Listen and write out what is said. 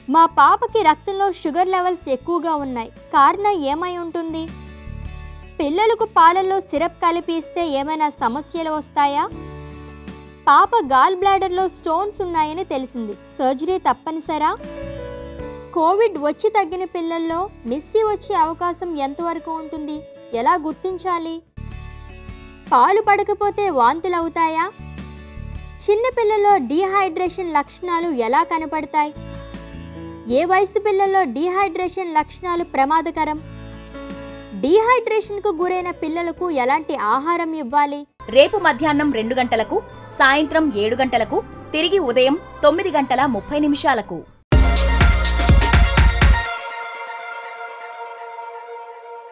మా పాపకి రక్తంలో షుగర్ లెవెల్స్ ఎక్కువగా ఉన్నాయి కారణం ఏమై ఉంటుంది పిల్లలకు పాలల్లో సిరప్ కలిపి ఇస్తే ఏమైనా సమస్యలు వస్తాయా పాప గాల్ బ్లాడర్లో స్టోన్స్ ఉన్నాయని తెలిసింది సర్జరీ తప్పనిసరా కోవిడ్ వచ్చి తగ్గిన పిల్లల్లో నిస్సి వచ్చే అవకాశం ఎంతవరకు ఉంటుంది ఎలా గుర్తించాలి పాలు పడకపోతే వాంతులు అవుతాయా చిన్న పిల్లల్లో డీహైడ్రేషన్ లక్షణాలు ఎలా కనపడతాయి ఏ వయసు పిల్లల్లో డీహైడ్రేషన్ లక్షణాలు ప్రమాదకరం డీహైడ్రేషన్కు గురైన పిల్లలకు ఎలాంటి ఆహారం ఇవ్వాలి రేపు మధ్యాహ్నం రెండు గంటలకు సాయంత్రం ఏడు గంటలకు తిరిగి ఉదయం తొమ్మిది గంటల ముప్పై నిమిషాలకు